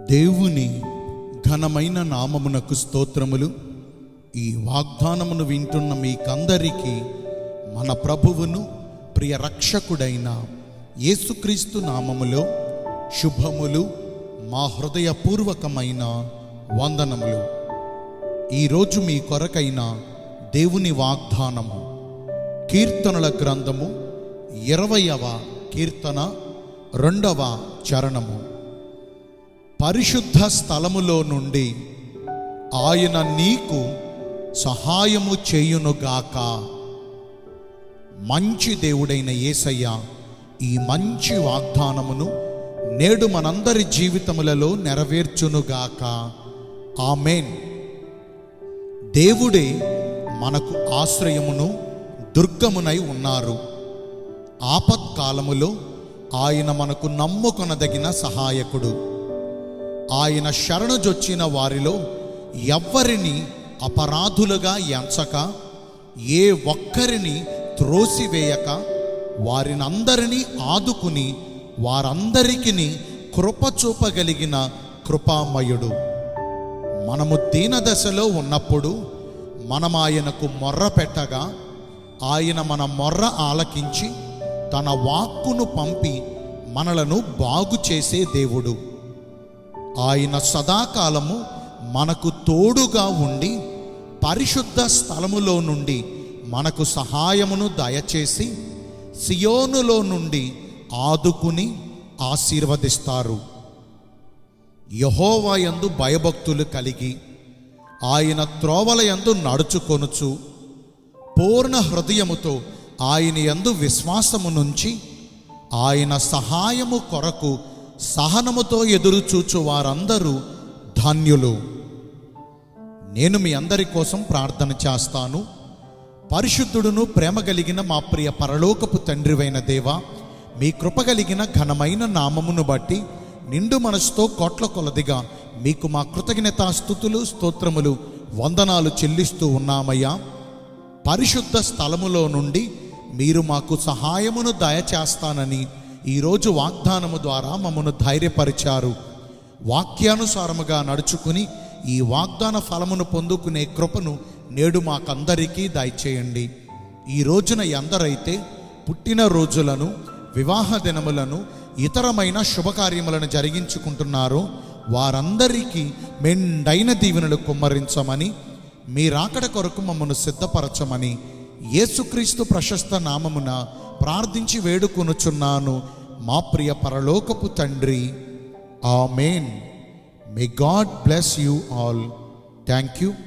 దేవుని ఘనమైన నామమునకు స్తోత్రములు ఈ వాగ్దానమును వింటున్న మీకందరికీ మన ప్రభువును ప్రియ రక్షకుడైన యేసుక్రీస్తు నామములో శుభములు మా హృదయపూర్వకమైన వందనములు ఈరోజు మీ కొరకైన దేవుని వాగ్దానము కీర్తనల గ్రంథము ఇరవయవ కీర్తన రెండవ చరణము పరిశుద్ధ స్థలములో నుండి ఆయన నీకు సహాయము చేయునుగాక మంచి దేవుడైన యేసయ్య ఈ మంచి వాగ్దానమును నేడు మనందరి జీవితములలో నెరవేర్చునుగాక ఆమెన్ దేవుడే మనకు ఆశ్రయమును దుర్గమునై ఉన్నారు ఆపత్కాలములో ఆయన మనకు నమ్ముకొనదగిన సహాయకుడు ఆయన శరణుజొచ్చిన వారిలో ఎవ్వరిని అపరాధులుగా ఎంచక ఏ ఒక్కరిని త్రోసివేయక వారినందరినీ ఆదుకుని వారందరికీ కృప చూపగలిగిన కృపామయుడు మనము దీనదశలో ఉన్నప్పుడు మనం ఆయనకు మొర్ర పెట్టగా ఆయన మన మొర్ర ఆలకించి తన వాక్కును పంపి మనలను బాగు చేసే దేవుడు ఆయన సదాకాలము మనకు తోడుగా ఉండి పరిశుద్ధ స్థలములో నుండి మనకు సహాయమును దయచేసి సియోనులో నుండి ఆదుకుని ఆశీర్వదిస్తారు యహోవా యందు భయభక్తులు కలిగి ఆయన త్రోవల యందు నడుచుకొనుచు పూర్ణ హృదయముతో ఆయన యందు విశ్వాసము నుంచి ఆయన సహాయము కొరకు సహనముతో ఎదురుచూచు వారందరూ ధన్యులు నేను మీ అందరి కోసం ప్రార్థన చేస్తాను పరిశుద్ధుడును ప్రేమ కలిగిన మా ప్రియ పరలోకపు తండ్రివైన దేవ మీ కృప కలిగిన ఘనమైన నామమును బట్టి నిండు మనసుతో కోట్ల కొలదిగా మీకు మా కృతజ్ఞత స్థుతులు స్తోత్రములు వందనాలు చెల్లిస్తూ ఉన్నామయ్యా పరిశుద్ధ స్థలములో నుండి మీరు మాకు సహాయమును దయచేస్తానని ఈరోజు వాగ్దానము ద్వారా మమ్మను ధైర్యపరిచారు వాక్యానుసారముగా నడుచుకుని ఈ వాగ్దాన ఫలమును పొందుకునే కృపను నేడు మాకందరికీ దయచేయండి ఈ రోజున ఎందరైతే పుట్టిన రోజులను వివాహ దినములను ఇతరమైన శుభకార్యములను జరిగించుకుంటున్నారో వారందరికీ మెండైన దీవెనలు కుమ్మరించమని మీ రాకడ కొరకు మమ్మను సిద్ధపరచమని యేసుక్రీస్తు ప్రశస్త నామమున ప్రార్థించి వేడుకొనుచున్నాను మా ప్రియ పరలోకపు తండ్రి amen may God bless you all thank you